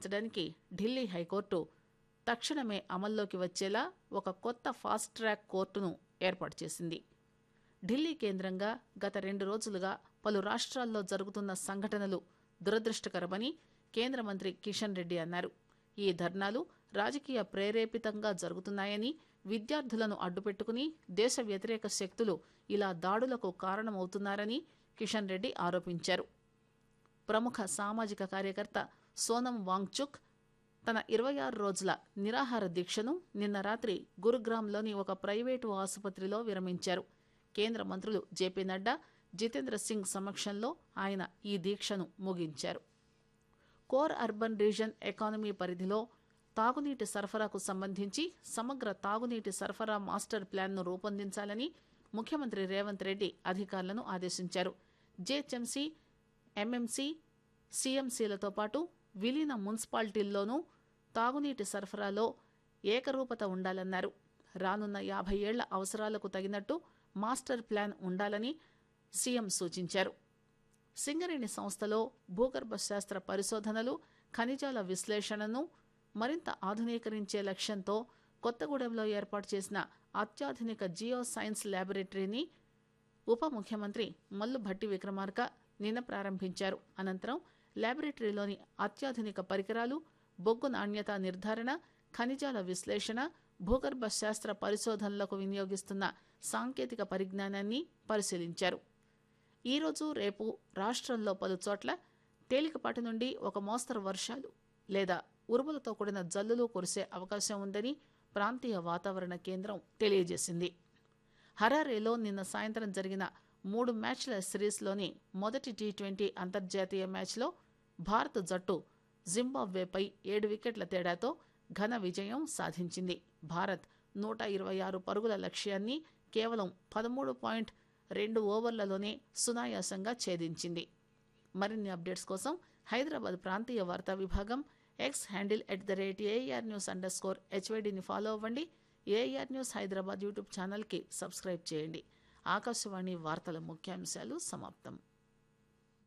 నివారించడానికి ఢిల్లీ హైకోర్టు తక్షణమే అమల్లోకి వచ్చేలా ఒక కొత్త ఫాస్ట్ ట్రాక్ కోర్టును ఏర్పాటు చేసింది ఢిల్లీ కేంద్రంగా గత రెండు రోజులుగా పలు రాష్ట్రాల్లో జరుగుతున్న సంఘటనలు దురదృష్టకరమని కేంద్ర మంత్రి కిషన్ రెడ్డి అన్నారు ఈ ధర్నాలు రాజకీయ ప్రేరేపితంగా జరుగుతున్నాయని విద్యార్థులను అడ్డుపెట్టుకుని దేశ వ్యతిరేక శక్తులు ఇలా దాడులకు కారణమవుతున్నారని కిషన్ రెడ్డి ఆరోపించారు ప్రముఖ సామాజిక కార్యకర్త సోనం వాంగ్చుక్ తన ఇరవై ఆరు రోజుల నిరాహార దీక్షను నిన్న రాత్రి గురుగ్రామ్లోని ఒక ప్రైవేటు ఆసుపత్రిలో విరమించారు కేంద్ర మంత్రులు జేపీ నడ్డా జితేంద్ర సింగ్ సమక్షంలో ఆయన ఈ దీక్షను ముగించారు కోర్ అర్బన్ రీజన్ ఎకానమీ పరిధిలో తాగునీటి సరఫరాకు సంబంధించి సమగ్ర తాగునీటి సరఫరా మాస్టర్ ప్లాన్ను రూపొందించాలని ముఖ్యమంత్రి రేవంత్ రెడ్డి అధికారులను ఆదేశించారు జేహెచ్ఎంసీ ఎంఎంసీ సీఎంసీలతో పాటు విలీన మున్సిపాలిటీల్లోనూ తాగునీటి సరఫరాలో ఏకరూపత ఉండాలన్నారు రానున్న యాభై ఏళ్ల అవసరాలకు తగినట్టు మాస్టర్ ప్లాన్ ఉండాలని సీఎం సూచించారు సింగరేణి సంస్థలో భూగర్భ శాస్త్ర పరిశోధనలు ఖనిజాల విశ్లేషణను మరింత ఆధునీకరించే లక్ష్యంతో కొత్తగూడెంలో ఏర్పాటు చేసిన అత్యాధునిక జియో సైన్స్ ల్యాబొరేటరీని ఉప ముఖ్యమంత్రి మల్లు భట్టి విక్రమార్క నిన్న ప్రారంభించారు అనంతరం ల్యాబొరేటరీలోని అత్యాధునిక పరికరాలు బొగ్గు నాణ్యత నిర్ధారణ ఖనిజాల విశ్లేషణ భూగర్భ శాస్త్ర పరిశోధనలకు వినియోగిస్తున్న సాంకేతిక పరిజ్ఞానాన్ని పరిశీలించారు ఈరోజు రేపు రాష్ట్రంలో పలు చోట్ల తేలికపాటి నుండి ఒక మోస్తరు వర్షాలు లేదా ఉరుములతో కూడిన జల్లులు కురిసే అవకాశం ఉందని ప్రాంతీయ వాతావరణ కేంద్రం తెలియజేసింది హరారేలో నిన్న సాయంత్రం జరిగిన మూడు మ్యాచ్ల సిరీస్లోని మొదటి టీ ట్వంటీ అంతర్జాతీయ మ్యాచ్లో భారత జట్టు జింబాబ్వేపై ఏడు వికెట్ల తేడాతో ఘన విజయం సాధించింది భారత్ నూట ఇరవై ఆరు పరుగుల లక్ష్యాన్ని కేవలం పదమూడు పాయింట్ రెండు ఓవర్లలోనే సునాయాసంగా ఛేదించింది మరిన్ని అప్డేట్స్ కోసం హైదరాబాద్ ప్రాంతీయ వార్తా విభాగం X handle at the rate AR news underscore హెచ్వైడిని ఫాలో అవ్వండి ఏఆర్ న్యూస్ హైదరాబాద్ యూట్యూబ్ ఛానల్కి సబ్స్క్రైబ్ చేయండి ఆకాశవాణి వార్తల ముఖ్యాంశాలు సమాప్తం